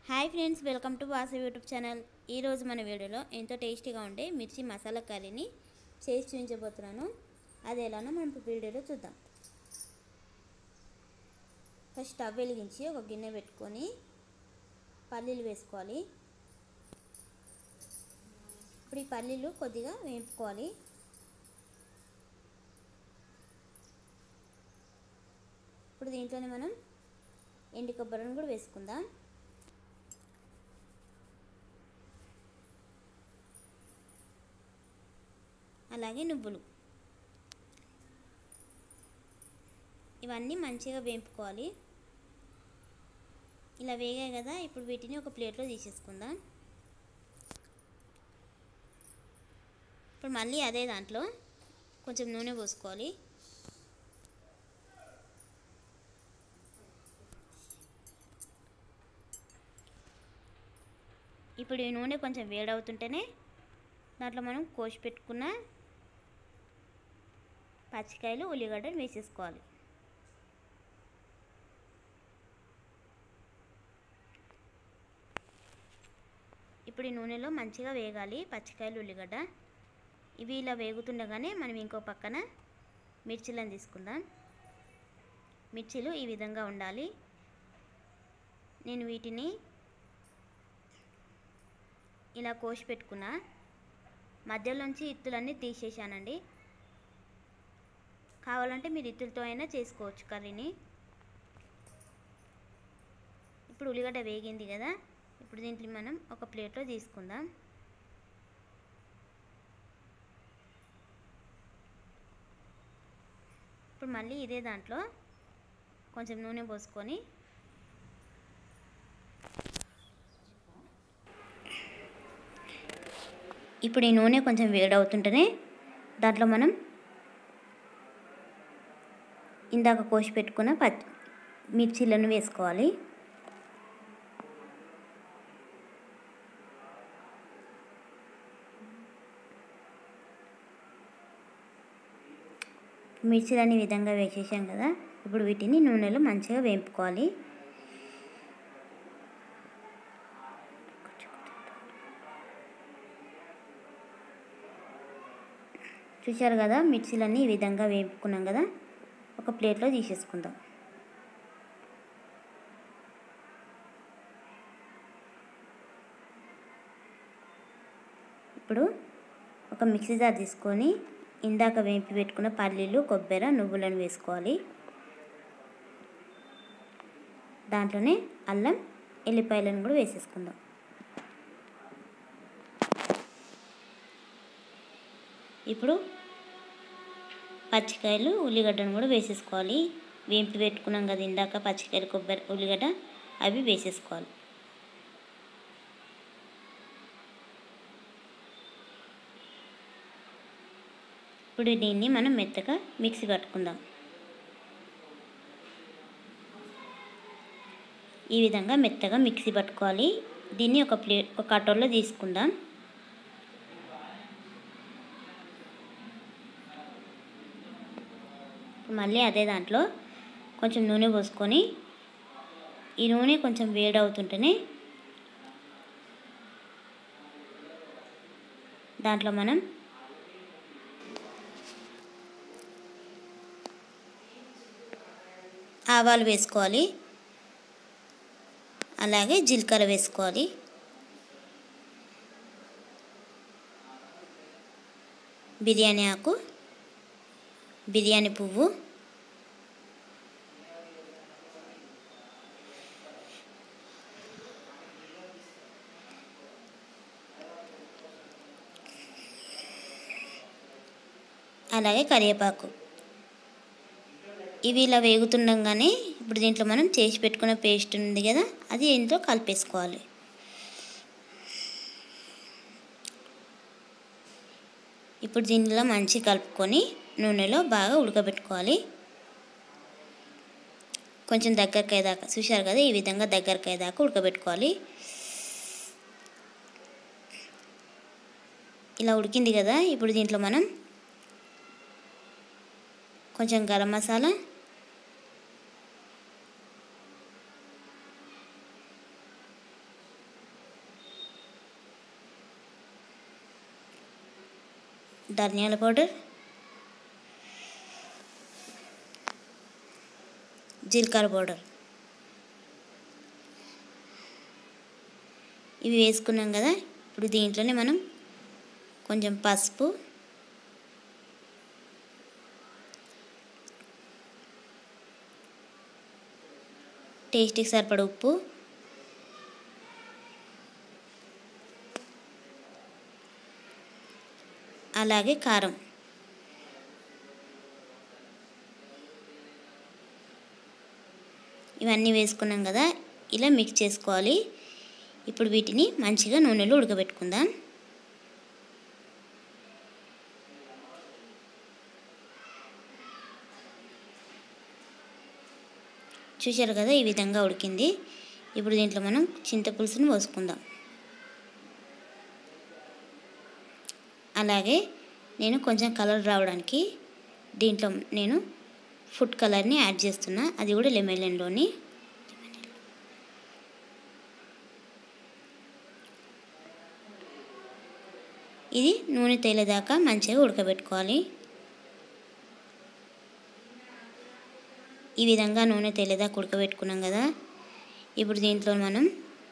hi friends welcome to Vasavi YouTube channel ఈరోజు మన వీడియోలో ఎంతో టేస్టీగా ఉండే మిర్చి మసాలా కర్రీని చేసి చూపించబోతున్నాను అది ఎలానో మనం ఇప్పుడు వీడియోలో చూద్దాం ఫస్ట్ స్టవ్ వెలిగించి ఒక గిన్నె పెట్టుకొని పల్లీలు వేసుకోవాలి ఇప్పుడు ఈ పల్లీలు కొద్దిగా వేపుకోవాలి ఇప్పుడు దీంట్లోనే మనం ఎండు కొబ్బరిని కూడా వేసుకుందాం అలాగే నువ్వులు ఇవన్నీ మంచిగా వేపుకోవాలి ఇలా వేగాయి కదా ఇప్పుడు వీటిని ఒక ప్లేట్లో తీసేసుకుందాం ఇప్పుడు మళ్ళీ అదే దాంట్లో కొంచెం నూనె పోసుకోవాలి ఇప్పుడు ఈ నూనె కొంచెం వేడవుతుంటేనే దాంట్లో మనం కోసి పెట్టుకున్న పచ్చికాయలు ఉల్లిగడ్డలు వేసేసుకోవాలి ఇప్పుడు ఈ నూనెలో మంచిగా వేగాలి పచ్చికాయలు ఉల్లిగడ్డ ఇవి ఇలా వేగుతుండగానే మనం ఇంకో పక్కన మిర్చిలను తీసుకుందాం మిర్చీలు ఈ విధంగా ఉండాలి నేను వీటిని ఇలా కోసి పెట్టుకున్నా మధ్యలోంచి ఇత్తులన్నీ తీసేసానండి కావాలంటే మీరు ఇత్తులతో అయినా చేసుకోవచ్చు కర్రీని ఇప్పుడు ఉల్లిగడ్డ వేగింది కదా ఇప్పుడు దీంట్లో మనం ఒక ప్లేట్లో తీసుకుందాం ఇప్పుడు మళ్ళీ ఇదే దాంట్లో కొంచెం నూనె పోసుకొని ఇప్పుడు ఈ నూనె కొంచెం వేడవుతుంటేనే దాంట్లో మనం ఇందాక కోసి పెట్టుకున్న పచ్చి మిర్చీలను వేసుకోవాలి మిర్చీలని ఈ విధంగా వేసేసాం కదా ఇప్పుడు వీటిని నూనెలో మంచిగా వేపుకోవాలి చూశారు కదా మిర్చీలన్నీ ఈ విధంగా వేపుకున్నాం కదా ఒక ప్లేట్లో తీసేసుకుందాం ఇప్పుడు ఒక మిక్సీ జార్ తీసుకొని ఇందాక వేపి పెట్టుకున్న పల్లీలు కొబ్బరి నువ్వులను వేసుకోవాలి దాంట్లోనే అల్లం ఎల్లిపాయలను కూడా వేసేసుకుందాం ఇప్పుడు పచ్చికాయలు ఉల్లిగడ్డను కూడా వేసేసుకోవాలి వేంపి పెట్టుకున్నాం కదా ఇందాక పచ్చికాయలు కొబ్బరి ఉల్లిగడ్డ అవి వేసేసుకోవాలి ఇప్పుడు దీన్ని మనం మెత్తగా మిక్సీ పట్టుకుందాం ఈ విధంగా మెత్తగా మిక్సీ పట్టుకోవాలి దీన్ని ఒక ప్లే ఒక కటోర్లో తీసుకుందాం మళ్ళీ అదే దాంట్లో కొంచెం నూనె పోసుకొని ఈ నూనె కొంచెం వేడవుతుంటేనే దాంట్లో మనం ఆవాలు వేసుకోవాలి అలాగే జీలకర్ర వేసుకోవాలి బిర్యానీ ఆకు బిర్యానీ పువ్వు అలాగే కరివేపాకు ఇవి ఇలా వేగుతుండగానే ఇప్పుడు దీంట్లో మనం చేసి పెట్టుకున్న పేస్ట్ ఉంది కదా అది ఇంట్లో కలిపేసుకోవాలి ఇప్పుడు దీనిలో మంచి కలుపుకొని నూనెలో బాగా ఉడకబెట్టుకోవాలి కొంచెం దగ్గరికి అయ్యేదాకా చూశారు కదా ఈ విధంగా దగ్గరికి అయ్యేదాకా ఉడకబెట్టుకోవాలి ఇలా ఉడికింది కదా ఇప్పుడు దీంట్లో మనం కొంచెం గరం మసాలా ధనియాల పౌడర్ జీలకర్ర పౌడర్ ఇవి వేసుకున్నాం కదా ఇప్పుడు దీంట్లోనే మనం కొంచెం పసుపు టేస్ట్కి సరిపడ ఉప్పు అలాగే కారం ఇవన్నీ వేసుకున్నాం కదా ఇలా మిక్స్ చేసుకోవాలి ఇప్పుడు వీటిని మంచిగా నూనెలో ఉడకబెట్టుకుందాం చూశారు కదా ఈ విధంగా ఉడికింది ఇప్పుడు దీంట్లో మనం చింతపులుసుని పోసుకుందాం అలాగే నేను కొంచెం కలర్ రావడానికి దీంట్లో నేను ఫుడ్ కలర్ని యాడ్ చేస్తున్నా అది కూడా లెమన్లోని ఇది నూనె తేలేదాకా మంచిగా ఉడకబెట్టుకోవాలి ఈ విధంగా నూనె తేలేదాకా ఉడకబెట్టుకున్నాం కదా ఇప్పుడు దీంట్లో మనం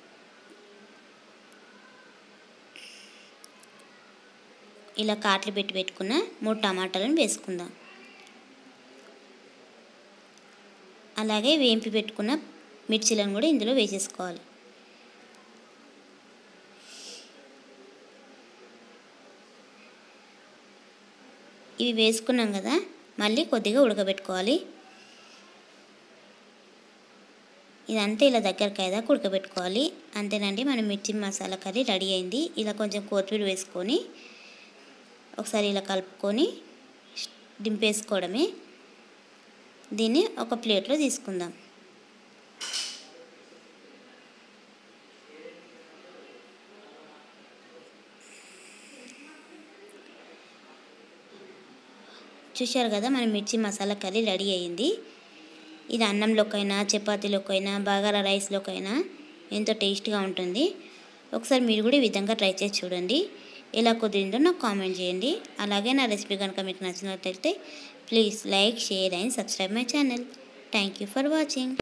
ఇలా కాట్లు పెట్టి పెట్టుకున్న మూడు టమాటాలను వేసుకుందాం అలాగే వేంపి పెట్టుకున్న మిర్చీలను కూడా ఇందులో వేసేసుకోవాలి ఇవి వేసుకున్నాం కదా మళ్ళీ కొద్దిగా ఉడకబెట్టుకోవాలి ఇదంతా ఇలా దగ్గరికి అయ్యేదాకా ఉడకబెట్టుకోవాలి అంతేనండి మనం మిర్చి మసాలా కర్రీ రెడీ అయింది ఇలా కొంచెం కొత్తిమీర వేసుకొని ఒకసారి ఇలా కలుపుకొని దింపేసుకోవడమే దీన్ని ఒక ప్లేట్లో తీసుకుందాం చూశారు కదా మన మిర్చి మసాలా కర్రీ రెడీ అయ్యింది ఇది అన్నంలోకైనా చపాతీలోకైనా బగారా రైస్లోకైనా ఎంతో టేస్ట్గా ఉంటుంది ఒకసారి మీరు కూడా ఈ విధంగా ట్రై చేసి చూడండి ఎలా కుదిరిందో నాకు కామెంట్ చేయండి అలాగే నా రెసిపీ కనుక మీకు నచ్చినట్లయితే please like share and subscribe my channel thank you for watching